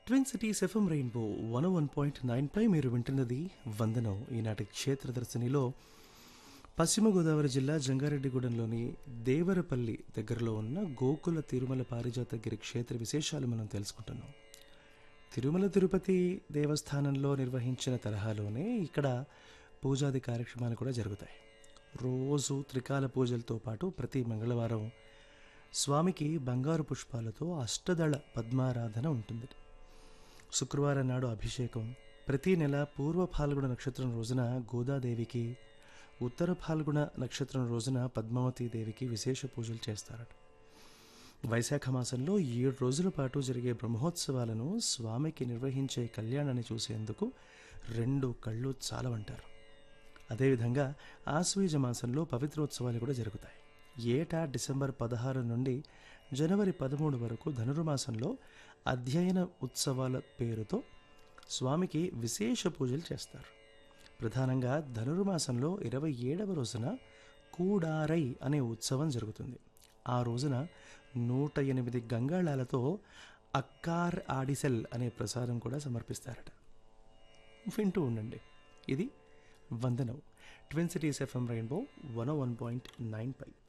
twin cities FM rainbow one one point nine పై మీరు వింటున్నది వందనం ఈనాటి క్షేత్ర దర్శనిలో పశ్చిమ గోదావరి జిల్లా జంగారెడ్డిగూడెంలోని దేవరపల్లి దగ్గరలో ఉన్న గోకుల తిరుమల పారిజాతగిరి క్షేత్ర విశేషాలు మనం తెలుసుకుంటున్నాం తిరుమల తిరుపతి దేవస్థానంలో నిర్వహించిన తరహాలోనే ఇక్కడ పూజాది కార్యక్రమాలు కూడా జరుగుతాయి రోజు త్రికాల పూజలతో పాటు ప్రతి మంగళవారం స్వామికి బంగారు పుష్పాలతో అష్టదళ పద్మారాధన ఉంటుంది శుక్రవారం నాడు అభిషేకం ప్రతి నెల పూర్వ ఫాల్గుణ నక్షత్రం రోజున గోదాదేవికి ఉత్తర ఫాల్గుణ నక్షత్రం రోజున పద్మావతి దేవికి విశేష పూజలు చేస్తారట వైశాఖ మాసంలో ఏడు రోజుల పాటు జరిగే బ్రహ్మోత్సవాలను స్వామికి నిర్వహించే కళ్యాణాన్ని చూసేందుకు రెండు కళ్ళు చాలవంటారు అదేవిధంగా ఆశ్వీజ మాసంలో పవిత్రోత్సవాలు కూడా జరుగుతాయి ఏటా డిసెంబర్ పదహారు నుండి జనవరి పదమూడు వరకు ధనుర్మాసంలో అధ్యయన ఉత్సవాల పేరుతో స్వామికి విశేష పూజలు చేస్తారు ప్రధానంగా ధనుర్మాసంలో ఇరవై ఏడవ రోజున కూడారై అనే ఉత్సవం జరుగుతుంది ఆ రోజున నూట ఎనిమిది గంగాళాలతో అక్కార్ ఆడిసెల్ అనే ప్రసాదం కూడా సమర్పిస్తారట వింటూ ఉండండి ఇది వందనం twin cities FM rainbow one one point nine పై